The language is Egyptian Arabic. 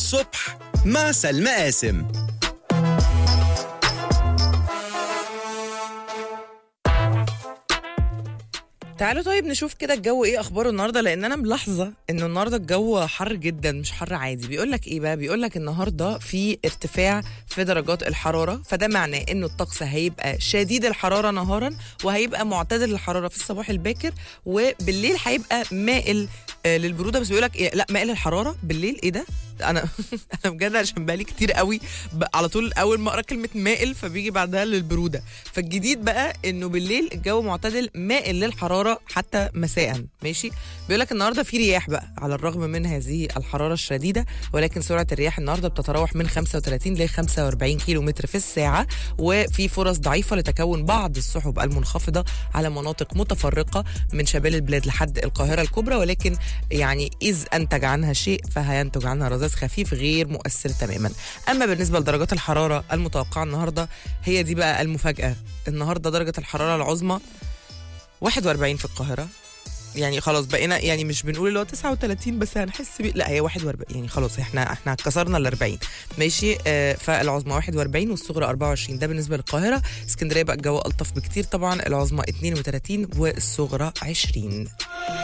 الصبح مع سلمى قاسم تعالوا طيب نشوف كده الجو ايه اخباره النهارده لان انا ملاحظه انه النهارده الجو حر جدا مش حر عادي بيقول لك ايه بقى بيقول لك النهارده في ارتفاع في درجات الحراره فده معناه انه الطقس هيبقى شديد الحراره نهارا وهيبقى معتدل الحراره في الصباح الباكر وبالليل هيبقى مائل آه، للبروده بس بيقول لك إيه لا مائل الحراره بالليل ايه ده انا انا بجد عشان بقالي كتير قوي ب- على طول اول ما اقرا كلمه مائل فبيجي بعدها للبروده فالجديد بقى انه بالليل الجو معتدل مائل للحراره حتى مساء ماشي بيقول لك النهارده في رياح بقى على الرغم من هذه الحراره الشديده ولكن سرعه الرياح النهارده بتتراوح من 35 ل 45 كيلو متر في الساعه وفي فرص ضعيفه لتكون بعض السحب المنخفضه على مناطق متفرقه من شمال البلاد لحد القاهره الكبرى ولكن يعني اذ انتج عنها شيء فهينتج عنها رذاذ خفيف غير مؤثر تماما اما بالنسبه لدرجات الحراره المتوقعه النهارده هي دي بقى المفاجاه النهارده درجه الحراره العظمى 41 في القاهره يعني خلاص بقينا يعني مش بنقول اللي هو 39 بس هنحس بيه لا هي 41 يعني خلاص احنا احنا كسرنا ال 40 ماشي آه فالعظمى 41 والصغرى 24 ده بالنسبه للقاهره اسكندريه بقى الجو الطف بكتير طبعا العظمى 32 والصغرى 20